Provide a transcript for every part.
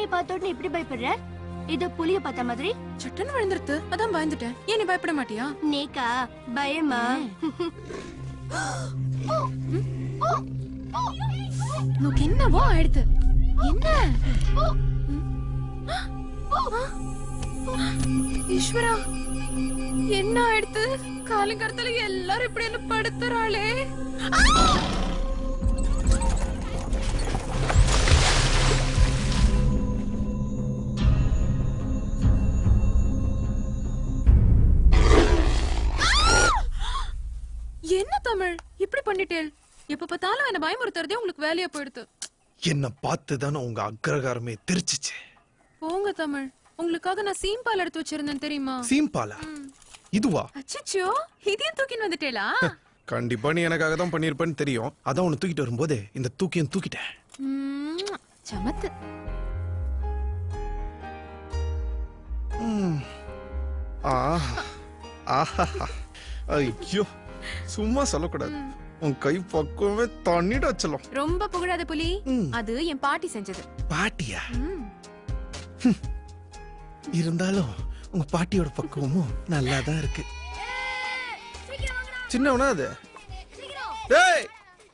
யானையை பார்த்த உடனே இப்படி பயப்படுற இது புலிய பார்த்த மாதிரி சட்டுன்னு விழுந்துருத்து அதான் பயந்துட்டேன் ஏன் நீ பயப்பட மாட்டியா நேக்கா பயமா உனக்கு என்னவோ ஆயிடுத்து என்ன ஈஸ்வரா என்ன ஆயிடுத்து காலங்கரத்துல எல்லாரும் இப்படி என்ன படுத்துறாளே என்ன தமிழ் இப்படி பண்ணிட்டேள் எப்ப பார்த்தாலும் என்ன பயமுறுத்துறதே உங்களுக்கு வேலையா போயிடுது என்ன பார்த்து தானே உங்க அக்ரகாரமே தெரிச்சிச்சு போங்க தமிழ் உங்களுக்காக நான் சீம்பால் எடுத்து வச்சிருந்தேன் தெரியுமா சீம்பாலா இதுவா அச்சச்சோ இதையும் தூக்கின்னு வந்துட்டேளா கண்டிப்பா நீ எனக்காக தான் பண்ணிருப்பேன்னு தெரியும் அதான் உன்னை தூக்கிட்டு வரும்போது இந்த தூக்கியும் தூக்கிட்டேன் ம்ம். சமத்து ம். ஆஹா. ஆஹா. ஐயோ சும்மா சொல்லக்கூடாது உன் கை பக்குவமே தண்ணிட வச்சலாம் ரொம்ப புகழாத புலி ம். அது என் பாட்டி செஞ்சது பாட்டியா ம். இருந்தாலும் உங்க பாட்டியோட பக்குவமும் நல்லா தான் இருக்கு சின்னவனா அது டேய்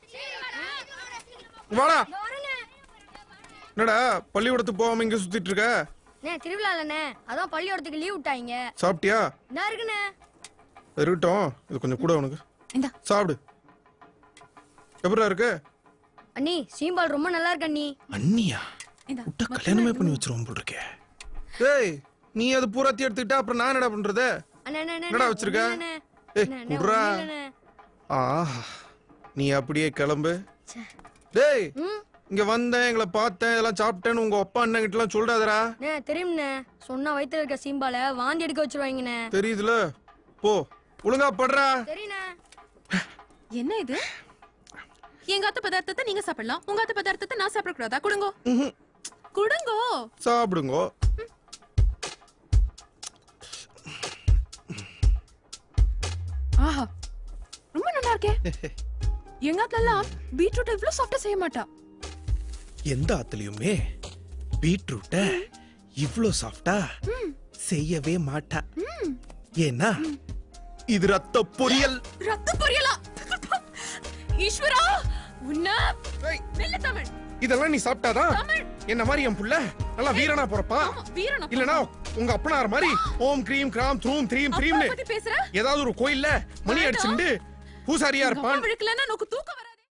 வாடா என்னடா பள்ளிக்கூடத்துக்கு போகாம இங்க சுத்திட்டு இருக்க அண்ணே திருவிழாலண்ணே அதான் பள்ளியோடத்துக்கு லீவ் விட்டாங்க சாப்பிட்டியா என்ன இருக்குண்ணே இருக்கட்டும் இது கொஞ்சம் கூட உனக்கு இந்தா சாப்பிடு எப்படா இருக்கு அண்ணி சீம்பால் ரொம்ப நல்லா இருக்கு அண்ணி அண்ணியா இந்தா விட்டா கல்யாணமே பண்ணி வச்சிருவோம் போல் இருக்கே டேய் நீ அது பூராத்தி எடுத்துக்கிட்டா அப்புறம் நான் என்னடா பண்றது அண்ணே அண்ணே, அண்ணே என்னடா வச்சிருக்க? ஒண்ணும் இல்லண்ணே. ஏய், அண்ணே, அண்ணே, விட்றா. ஒண்ணும் இல்லண்ணே. ஆஹா நீ அப்படியே கிளம்பு டேய் ம் இங்க வந்தேன் எங்களை பார்த்தேன் இதெல்லாம் சாப்பிட்டேன்னு உங்க அப்பா அண்ணன் கிட்ட எல்லாம் சொல்றாதடா அண்ணே தெரியும்ண்ணே சொன்னா வயித்துல இருக்க சீம்பால வாந்தி எடுக்க வச்சிருவாங்கண்ணே தெரியுதுல போ ஒழுங்கா படுறா சரிண்ணே என்ன இது எங்க அத்தை பதார்த்தத்தை நீங்க சாப்பிடலாம் உங்க அத்தை பதார்த்தத்தை நான் சாப்பிடக்கூடாதா கொடுங்கோ ம்ஹும். கொடுங்கோ சாப்பிடுங்கோ ஆஹா ரொம்ப நல்லா இருக்கே எங்க அத்துல எல்லாம் பீட்ரூட் இவ்ளோ சாஃப்டா செய்ய மாட்டா எந்த ஆத்துலயுமே பீட்ரூட்ட இவ்ளோ சாஃப்டா செய்யவே மாட்டா ஏன்னா இது ரத்த பொரியல் ரத்த பொரியலா ஈஸ்வரா உன்ன ஏய், மெல்ல தமிழ் இதெல்லாம் நீ சாப்பிட்டாதான் தமிழ் என்ன மாதிரி என் புள்ள நல்லா வீரனா போறப்பா ஆமா வீரனா இல்லனா உங்க அப்பனார் மாதிரி ஓம் கிரீம் கிராம் த்ரூம் த்ரீம் அப்பா த்ரீம்னு பத்தி பேசுற ஏதாவது ஒரு கோயில்ல மணி வேண்டாம். அடிச்சுண்டு பூசாரியா உங்க இருப்பான் அம்மா விழுக்கலன்னா எனக்கு தூக்கம் வர